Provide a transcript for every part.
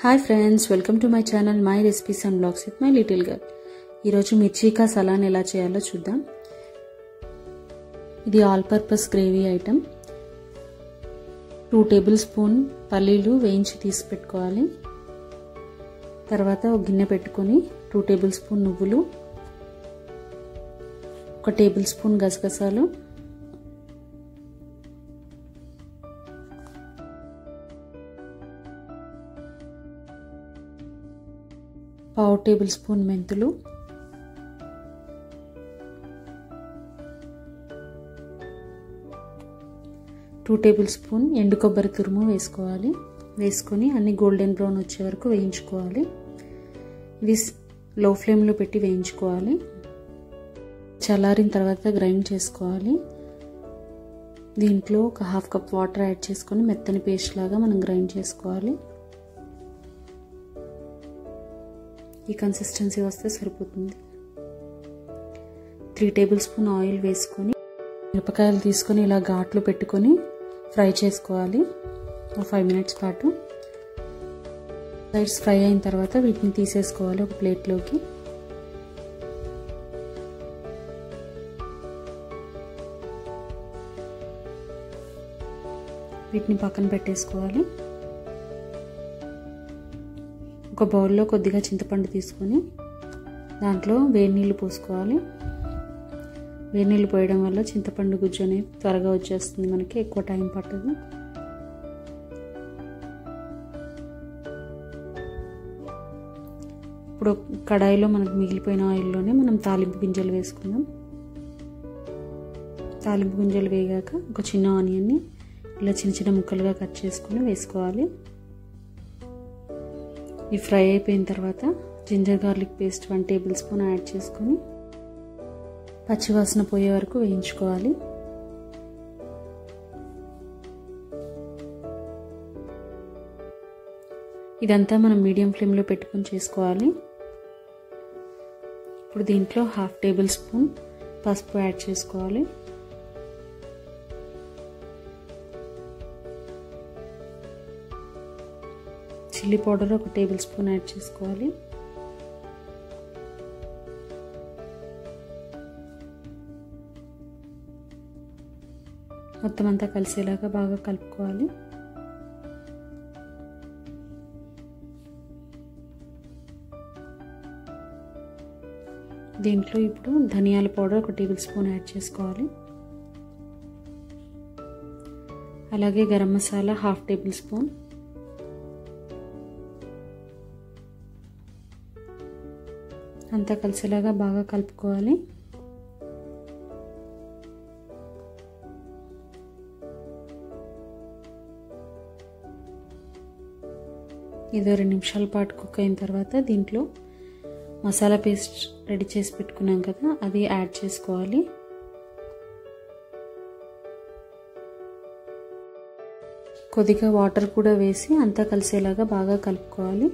hi friends welcome to my channel my recipes and blogs with my little girl ఈరోజు మిర్చికా సలాన్ ఎలా చేయాలో చూద్దాం ఇది all purpose gravy item two tablespoon పల్లీలు వేయించి తీసి పెట్టుకోవాలి తర్వాత ఒక గిన్నె పెట్టుకొని టూ టేబుల్ స్పూన్ నువ్వులు ఒక టేబుల్ స్పూన్ గసగసాలు పావు టేబుల్ స్పూన్ మెంతులు టూ టేబుల్ స్పూన్ ఎండు కొబ్బరి తురుము వేసుకోవాలి వేసుకొని అన్ని గోల్డెన్ బ్రౌన్ వచ్చే వరకు వేయించుకోవాలి ఇది లో ఫ్లేమ్లో పెట్టి వేయించుకోవాలి చల్లారిన తర్వాత గ్రైండ్ చేసుకోవాలి దీంట్లో ఒక హాఫ్ కప్ వాటర్ యాడ్ చేసుకొని మెత్తని పేస్ట్ లాగా మనం గ్రైండ్ చేసుకోవాలి ఈ కన్సిస్టెన్సీ వస్తే సరిపోతుంది త్రీ టేబుల్ స్పూన్ ఆయిల్ వేసుకొని మిరపకాయలు తీసుకొని ఇలా ఘాట్లు పెట్టుకొని ఫ్రై చేసుకోవాలి ఒక ఫైవ్ మినిట్స్ పాటు సైడ్స్ ఫ్రై అయిన తర్వాత వీటిని తీసేసుకోవాలి ఒక ప్లేట్లోకి వీటిని పక్కన పెట్టేసుకోవాలి ఒక బౌల్లో కొద్దిగా చింతపండు తీసుకొని దాంట్లో వేడి నీళ్ళు పోసుకోవాలి వేడి నీళ్ళు పోయడం వల్ల చింతపండు గుజ్జు అనేది త్వరగా వచ్చేస్తుంది మనకి ఎక్కువ టైం పట్టదు ఇప్పుడు కడాయిలో మనకు మిగిలిపోయిన ఆయిల్లోనే మనం తాలింపు గింజలు వేసుకుందాం తాలింపు గింజలు వేగాక ఒక చిన్న ఆనియన్ని ఇలా చిన్న చిన్న ముక్కలుగా కట్ చేసుకొని వేసుకోవాలి ఇవి ఫ్రై అయిపోయిన తర్వాత ginger garlic paste one tablespoon add చేసుకొని పచ్చివాసన పోయే వరకు వేయించుకోవాలి ఇదంతా మనం మీడియం ఫ్లేమ్లో పెట్టుకొని చేసుకోవాలి ఇప్పుడు దీంట్లో హాఫ్ టేబుల్ స్పూన్ పసుపు యాడ్ చేసుకోవాలి చిల్లీ పౌడర్ ఒక టేబుల్ స్పూన్ యాడ్ చేసుకోవాలి మొత్తం అంతా కలిసేలాగా బాగా కలుపుకోవాలి దీంట్లో ఇప్పుడు ధనియాల పౌడర్ ఒక టేబుల్ స్పూన్ యాడ్ చేసుకోవాలి అలాగే garam masala half tablespoon అంతా కలిసేలాగా బాగా కలుపుకోవాలి ఇదో రెండు నిమిషాల పాటు కుక్ అయిన తర్వాత దీంట్లో మసాలా పేస్ట్ రెడీ చేసి పెట్టుకున్నాం కదా అది యాడ్ చేసుకోవాలి కొద్దిగా వాటర్ కూడా వేసి అంతా కలిసేలాగా బాగా కలుపుకోవాలి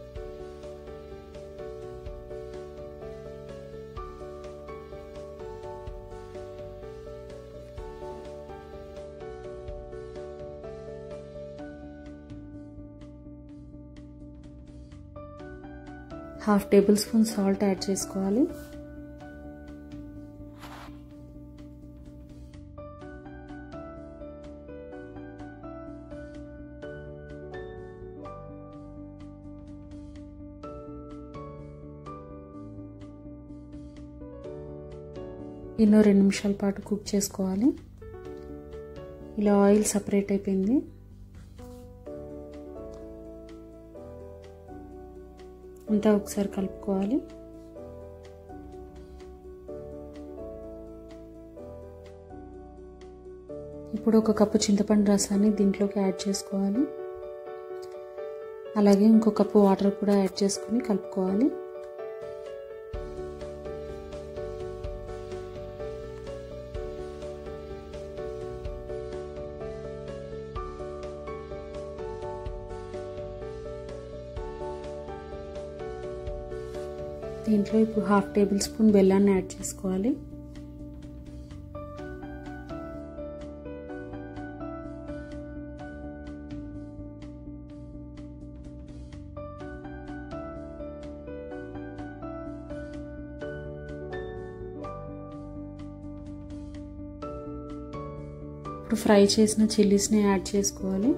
half tablespoon salt add చేసుకోవాలి ఎన్నో రెండు నిమిషాల పాటు కుక్ చేసుకోవాలి ఇలా ఆయిల్ సపరేట్ అయిపోయింది అంతా ఒకసారి కలుపుకోవాలి ఇప్పుడు ఒక కప్పు చింతపండు రసాన్ని దీంట్లోకి యాడ్ చేసుకోవాలి అలాగే ఇంకో కప్పు వాటర్ కూడా యాడ్ చేసుకుని కలుపుకోవాలి దీంట్లో ఇప్పుడు హాఫ్ టేబుల్ స్పూన్ బెల్లాన్ని యాడ్ చేసుకోవాలి ఇప్పుడు ఫ్రై చేసిన చిల్లీస్ని యాడ్ చేసుకోవాలి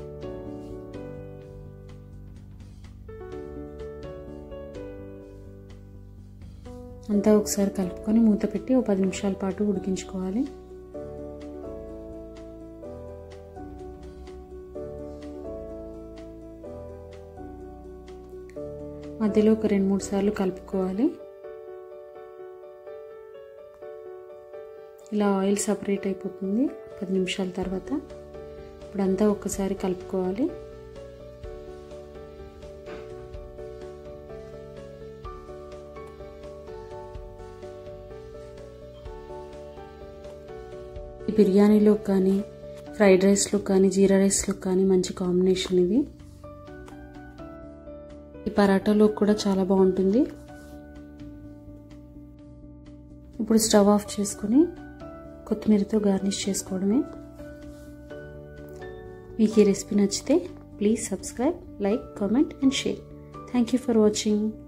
అంతా ఒకసారి కలుపుకొని మూత పెట్టి ఒక పది నిమిషాల పాటు ఉడికించుకోవాలి మధ్యలో ఒక రెండు మూడు సార్లు కలుపుకోవాలి ఇలా ఆయిల్ సపరేట్ అయిపోతుంది పది నిమిషాల తర్వాత ఇప్పుడంతా ఒక్కసారి కలుపుకోవాలి ఈ బిర్యానీలో కానీ ఫ్రైడ్ రైస్లో కానీ జీరా రైస్లో కానీ మంచి కాంబినేషన్ ఇది ఈ పరాటాలో కూడా చాలా బాగుంటుంది ఇప్పుడు స్టవ్ ఆఫ్ చేసుకొని కొత్తిమీరతో గార్నిష్ చేసుకోవడమే మీకు ఈ రెసిపీ నచ్చితే please subscribe like comment and share thank you for watching